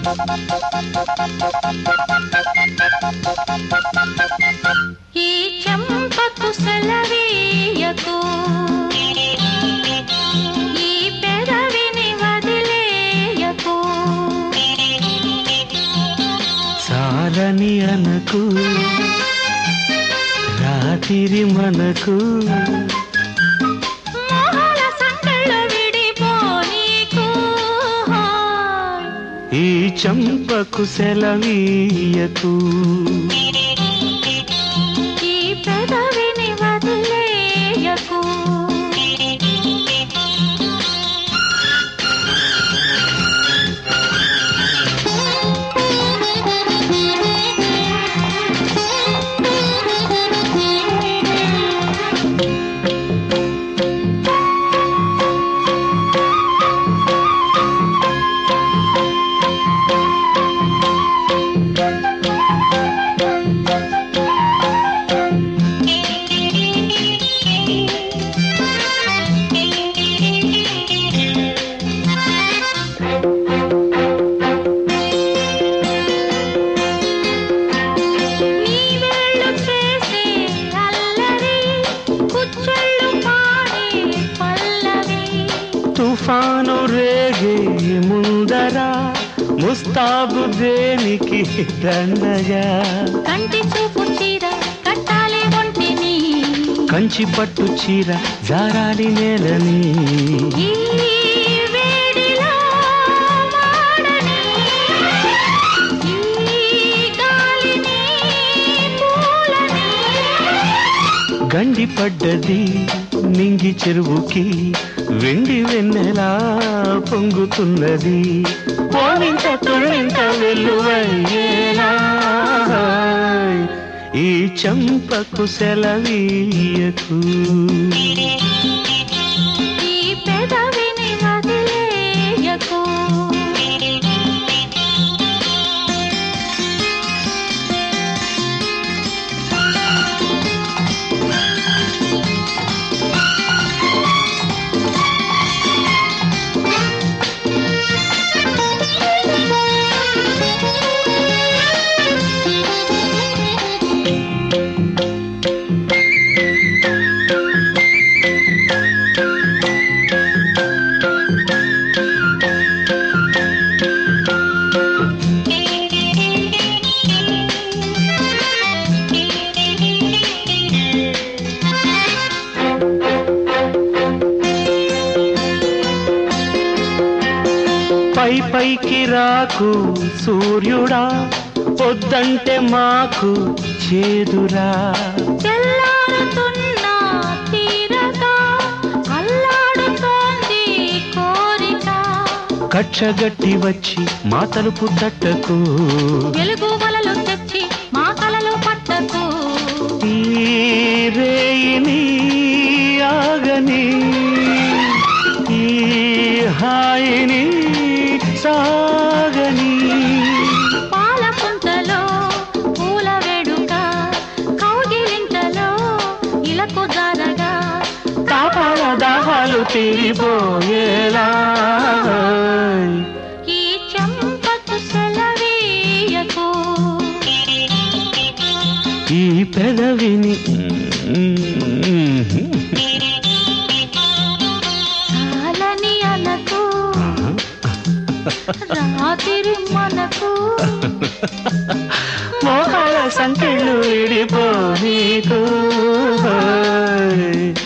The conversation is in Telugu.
ఈ చెంపకు సెలవీయకు ఈ పెదవిని వదిలేయకు చాలని అనకు రాత్రి మనకు మోహల సంకళ్ళు విడిపోనీకు ఈ చంపకు సెలవీయకు ఈ పెదవిని వదిలేయకు నీ వేళ్ళు చేసే అల్లరి కుచ్చెళ్ళు పాడే పల్లవి తుఫాను రేగే ముందర ముస్తాబు దేనికి దండగా కంటి చూపు చీర కట్టాలి ఒంటిని కంచి పట్టు చీర జారాలి నేలని ఈ వేడిలో వాడని ఈ గాలిని పూలని గండి పడ్డది నింగి చెరువుకి వెండి వెన్నెలా పొంగుతున్నది పోనింత తొలింత వెల్లువయ్యేలా ఈ చంపకు సెలవీయకు ఈ పెదవిని వదిలేయకు పై పైకి రాకు సూర్యుడా పొద్దంటే మాకు చేదురా తెల్లారుతున్న తీరగా అల్లాడుతోంది కోరిక కచ్చగట్టి వచ్చి మా తలుపు తట్టకు వెలుగు వలలు తెచ్చి మా కలలు పట్టకు ఈ రేయిని ఆగని ఈ హాయిని సాగని పాల పుంతలో పూల వేడుక కౌగిలింతలో ఇలకు జారగా తాపాల దాహాలు తీరిపోయేలా ఈ చెంపకు సెలవీయకు ఈ పెదవిని చాలని అనకు రాత్రి మనకు మోహాల సంఖ్యలు విడిపో నీకు